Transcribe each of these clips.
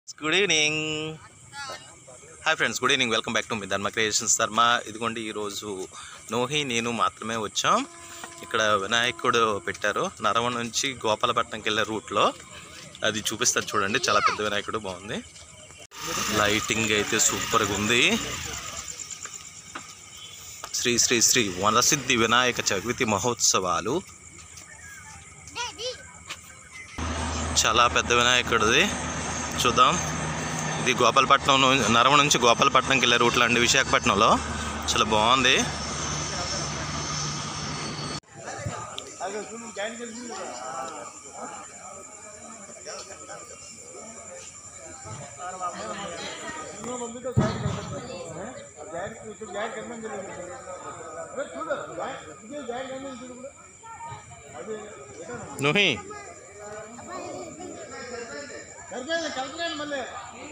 Good evening hi friends good evening welcome back to మీ Dharma Creations ధర్మ ఇదిగోండి ఈరోజు నోహి నేను మాత్రమే వచ్చాం ఇక్కడ వినాయకుడు పెట్టారు నరవ నుంచి గోపాలపట్నంకి వెళ్ళే రూట్లో అది చూపిస్తారు చూడండి చాలా పెద్ద వినాయకుడు బాగుంది లైటింగ్ అయితే సూపర్గా ఉంది శ్రీ శ్రీ శ్రీ వనసిద్ధి వినాయక చవితి మహోత్సవాలు చాలా పెద్ద వినాయకుడిది చూద్దాం ఇది గోపాలపట్నం ను- నరమ నుంచి గోపాలపట్నంకి వెళ్ళే రూట్లో అండి విశాఖపట్నంలో చాలా బాగుంది నుహి కలిపలేండి మళ్ళీ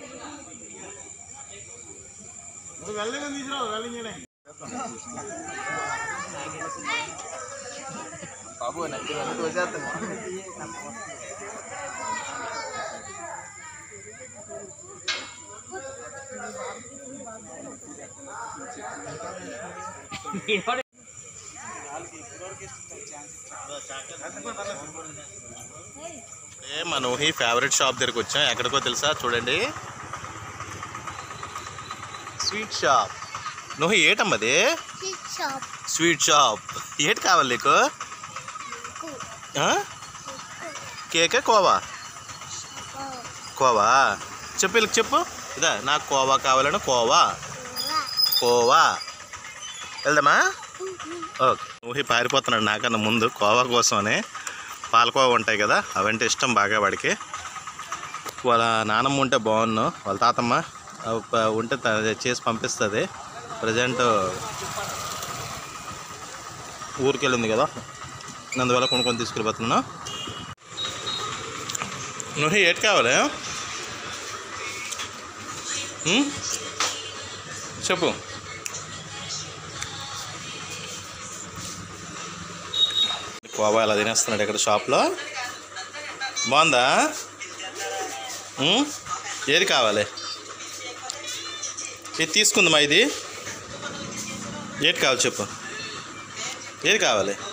నువ్వు వెళ్ళగా తీసుకురావు వెళ్ళం చేయడానికి బాబు నాకు వెనక్కి వచ్చేస్తాను ఏ మా నోహి ఫేవరెట్ షాప్ దగ్గరికి వచ్చాం ఎక్కడికో తెలుసా చూడండి స్వీట్ షాప్ నోహి ఏటమ్మది షాప్ స్వీట్ షాప్ ఏటి కావాలి నీకు ఆ? కేకే కోవా కోవా చెప్పు వీళ్ళకి చెప్పు ఇదా నాకు కోవా కావాలని కోవా కోవా వెళ్దామా ఓకే ఊహి పారిపోతున్నాడు నాకన్నా ముందు కోవా కోసమని పాలకోవా ఉంటాయి కదా అవంటే ఇష్టం బాగా వాడికి వాళ్ళ నానమ్మ ఉంటే బాగున్ను వాళ్ళ తాతమ్మ అవి ప- ఉంటే త- చేసి పంపిస్తుంది ప్రజెంట్ ఊరికి వెళ్ళింది కదా అందువల్ల కొనుక్కొని తీసుకెళ్ళిపోతున్నా నువ్వు ఏటి కావాలి ఉం? చెప్పు కోవా ఇలా తినేస్తున్నాడు ఇక్కడ షాప్లో బాగుందా ఉం? ఏది కావాలి ఇది తీసుకుందామా ఇది ఏది కావాలి చెప్పు ఏది కావాలి